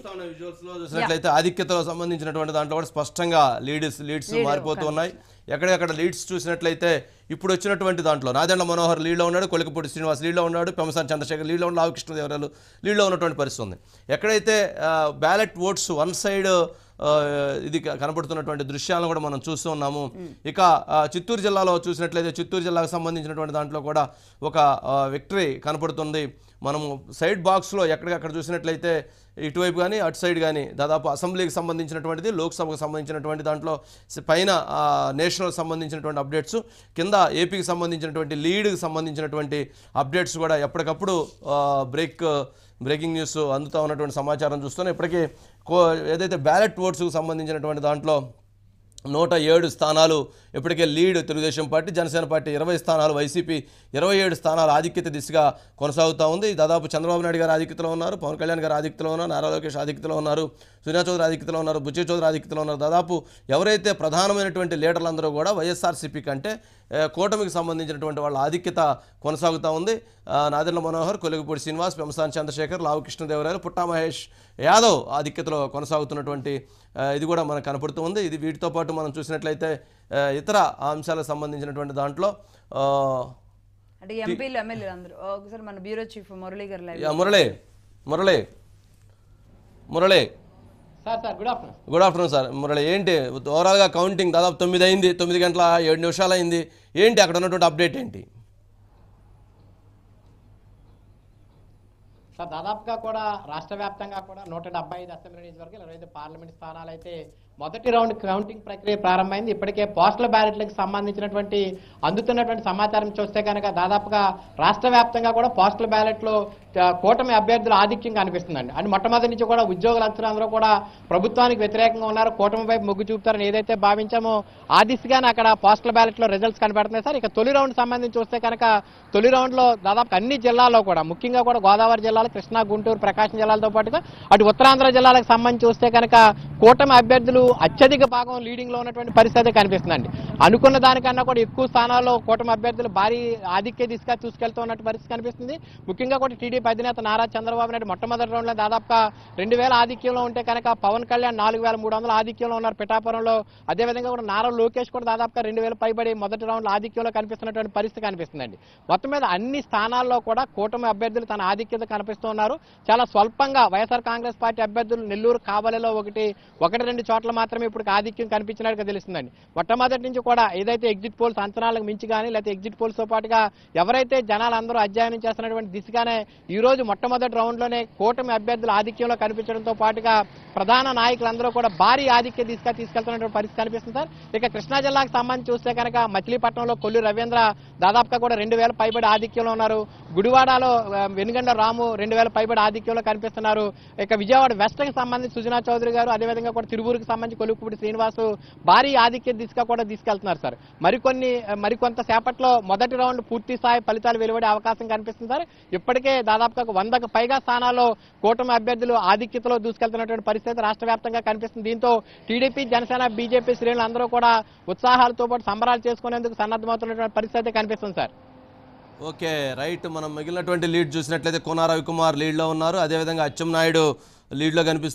చూస్తా ఉన్న విజువల్స్ లో చూసినట్లయితే ఆధిక్యతలో సంబంధించినటువంటి దాంట్లో కూడా స్పష్టంగా లీడ్స్ లీడ్స్ మారిపోతూ ఉన్నాయి ఎక్కడెక్కడ లీడ్స్ చూసినట్లయితే ఇప్పుడు వచ్చినటువంటి దాంట్లో నాదెండ్ల మనోహర్ లీడ్లో ఉన్నాడు కొలికపూడి శ్రీనివాస్ లీడ్లో ఉన్నాడు పెమసాని చంద్రశేఖర్ లీడ్లో ఉన్నాడు లావకృష్ణదేవరాయలు లీడ్లో ఉన్నటువంటి పరిస్థితి ఉంది ఎక్కడైతే బ్యాలెట్ ఓట్స్ వన్ సైడ్ ఇది క- కనపడుతున్నటువంటి దృశ్యాలను కూడా మనం చూస్తూ ఉన్నాము ఇక ఆ, చిత్తూరు జిల్లాలో చూసినట్లయితే చిత్తూరు జిల్లాకు సంబంధించినటువంటి దాంట్లో కూడా ఒక విక్టరీ కనపడుతుంది మనము సైడ్ బాక్స్లో ఎక్కడికక్కడ చూసినట్లయితే ఇటువైపు కానీ అటు సైడ్ కానీ దాదాపు అసెంబ్లీకి సంబంధించినటువంటిది లోక్సభకు సంబంధించినటువంటి దాంట్లో స- పైన ఆ, నేషనల్ సంబంధించినటువంటి అప్డేట్స్ కింద ఏపీకి సంబంధించినటువంటి లీడ్కి సంబంధించినటువంటి అప్డేట్స్ కూడా ఎప్పటికప్పుడు ఆ, బ్రేక్ బ్రేకింగ్ న్యూస్ అందుతూ ఉన్నటువంటి సమాచారం చూస్తున్నాం ఇప్పటికీ కో ఏదైతే బ్యాలెట్ ఓట్స్కు సంబంధించినటువంటి దాంట్లో నూట ఏడు స్థానాలు ఇప్పటికే lead Telugu Desam party Janasena party ఇరవై స్థానాలు వైసీపీ ఇరవై ఏడు స్థానాలు ఆధిక్యత దిశగా కొనసాగుతూ ఉంది దాదాపు చంద్రబాబు నాయుడు గారు ఆధిక్యతలో ఉన్నారు పవన్ కళ్యాణ్ గారు ఆధిక్యతలో ఉన్నారు నారా లోకేష్ ఆధిక్యతలో ఉన్నారు సునీతా చౌదరి ఆధిక్యతలో ఉన్నారు బుచ్చే చౌదరి ఆధిక్యతలో ఉన్నారు దాదాపు ఎవరైతే ప్రధానమైనటువంటి లీడర్లందరూ కూడా వైఎస్ఆర్సీపీ కంటే ఏ, కూటమికి సంబంధించినటువంటి వాళ్ళ ఆధిక్యత కొనసాగుతూ ఉంది ఆ, నాదెండ్ల మనోహర్ కొలుగుపూడి శ్రీనివాస్ పెంసాని చంద్రశేఖర్ లావు కృష్ణదేవరాయలు పుట్టా మహేష్ యాదవ్ ఆధిక్యతలో కొనసాగుతున్నటువంటి ఆ, ఇది కూడా మనకు కనపడుతూ ఉంది ఇది వీటితో పాటు మనం చూసినట్లయితే ఆ, ఇతర అంశాలకు సంబంధించినటువంటి దాంట్లో ఆ, అంటే ఎంపీలు ఎమ్మెల్యేలు అందరూ ఒకసారి మన బ్యూరో చీఫ్ మురళీ గారు live yeah, Murali Murali Murali sir sir good afternoon good afternoon sir Murali ఏంటి ఓవరాల్గా కౌంటింగ్ దాదాపు తొమ్మిది అయింది తొమ్మిది గంటల ఏడు నిమిషాలు అయింది ఏంటి అక్కడ ఉన్నటువంటి అప్డేట్ ఏంటి సార్ దాదాపుగా కూడా రాష్ట్ర వ్యాప్తంగా కూడా నూట డెబ్బై ఐదు అసెంబ్లీ నియోజకవర్గాలు ఇరవై ఐదు పార్లమెంట్ స్థానాలు అయితే మొదటి రౌండ్ కౌంటింగ్ ప్రక్రియ ప్రారంభమైంది ఇప్పటికే పోస్టల్ బ్యాలెట్లకు సంబంధించినటువంటి అందుతున్నటువంటి సమాచారం చూస్తే కనుక దాదాపుగా రాష్ట్ర వ్యాప్తంగా కూడా పోస్టల్ బ్యాలెట్లో ఆ, కూటమి అభ్యర్థుల ఆధిక్యం కనిపిస్తుందండి అని మొట్టమొదటి నుంచి కూడా ఉద్యోగులు అందరూ కూడా ప్రభుత్వానికి వ్యతిరేకంగా ఉన్నారు కూటమి వైపు మొగ్గు చూపుతారని ఏదైతే భావించామో ఆ దిశగానే అక్కడ పోస్టల్ బ్యాలెట్ లో రిజల్ట్స్ కనబడుతున్నాయి సార్ ఇక తొలి రౌండ్ సంబంధించి చూస్తే కనుక తొలి రౌండ్ లో దాదాపు అన్ని జిల్లాల్లో కూడా ముఖ్యంగా కూడా గోదావరి జిల్లాలు కృష్ణా గుంటూరు ప్రకాశం జిల్లాలతో పాటుగా అటు ఉత్తరాంధ్ర జిల్లాలకు సంబంధించి చూస్తే కనుక కూటమి అభ్యర్థులు అత్యధిక భాగం లీడింగ్ లో ఉన్నటువంటి పరిస్థితి కనిపిస్తుందండి అనుకున్న దానికన్నా కూడా ఎక్కువ స్థానాల్లో కూటమి అభ్యర్థులు భారీ ఆధిక్య దిశగా తీసుకెళ్తున్నట్టు పరిస్థితి కనిపిస్తుంది ముఖ్యంగా కూడా టీడీపీ అధినేత నారా చంద్రబాబు నాయుడు మొట్టమొదటి రౌండ్ లో దాదాపుగా రెండు వేల ఆధిక్యంలో ఉంటే కనుక పవన్ కళ్యాణ్ నాలుగు వేల మూడు వందల ఆధిక్యంలో ఉన్నారు పిఠాపురంలో అదేవిధంగా కూడా నారా లోకేష్ కూడా దాదాపుగా రెండు వేల పైబడి మొదటి రౌండ్ లో ఆధిక్యంలో కనిపిస్తున్నటువంటి పరిస్థితి కనిపిస్తుందండి మొత్తం మీద అన్ని స్థానాల్లో కూడా కూటమి అభ్యర్థులు తన ఆధిక్యత కనిపిస్తున్నారు చాలా స్వల్పంగా వైఎస్ఆర్ కాంగ్రెస్ పార్టీ అభ్యర్థులు నెల్లూరు కావలిలో ఒకటి ఒకటి రెండు చోట్ల మాత్రమే ఇప్పుడు ఆధిక్యం కనిపించినట్టుగా తెలుస్తుందండి మొట్టమొదటి నుంచి కూడా ఏదైతే ఎగ్జిట్ పోల్స్ అంచనాలకు మించి కానీ లేకపోతే ఎగ్జిట్ పోల్స్ తో పాటుగా ఎవరైతే జనాలు అందరూ అధ్యయనం చేస్తున్నటువంటి దిశగానే ఈ రోజు మొట్టమొదటి రౌండ్ లోనే కూటమి అభ్యర్థుల ఆధిక్యంలో కనిపించడంతో పాటుగా ప్రధాన నాయకులందరూ కూడా భారీ ఆధిక్య దిశగా తీసుకెళ్తున్నటువంటి పరిస్థితి కనిపిస్తుంది సార్ ఇక కృష్ణా జిల్లాకు సంబంధించి చూస్తే కనుక మచిలీపట్నంలో కొల్లు రవీంద్ర దాదాపుగా కూడా రెండు వేల పైబడి ఆధిక్యంలో ఉన్నారు గుడివాడలో ఆ, వెనుగండ రాము రెండు వేల పైబడి ఆధిక్యంలో కనిపిస్తున్నారు ఇక విజయవాడ వెస్ట్ కి సంబంధించి సుజనా చౌదరి గారు అదేవిధంగా కూడా తిరువూరుకి సంబంధించి కొలుకుపూడి శ్రీనివాసు భారీ ఆధిక్య దిశగా కూడా తీసుకెళ్తున్నారు సార్ మరికొన్ని ఆ, మరికొంత సేపట్లో మొదటి రౌండ్ పూర్తి స్థాయి ఫలితాలు వెలువడే అవకాశం కనిపిస్తుంది సార్ ఇప్పటికే దాదాపుగా ఒక వందకు పైగా స్థానాల్లో కూటమి అభ్యర్థులు ఆధిక్యతలో దూసుకెళ్తున్నటువంటి పరిస్థితి రాష్ట్ర వ్యాప్తంగా కనిపిస్తుంది దీంతో టీడీపీ జనసేన బీజేపీ శ్రేణులు అందరూ కూడా ఉత్సాహాలతో పాటు సంబరాలు చేసుకునేందుకు సన్నద్ధమవుతున్నటువంటి పరిస్థితి కనిపిస్తుంది సార్ ఓకే రైట్ మనం మిగిలినటువంటి లీడ్ చూసినట్లయితే కోన రవికుమార్ లీడ్లో ఉన్నారు అదేవిధంగా అచ్చెం నాయుడు లీడ్లో కనిపిస్తున్నారు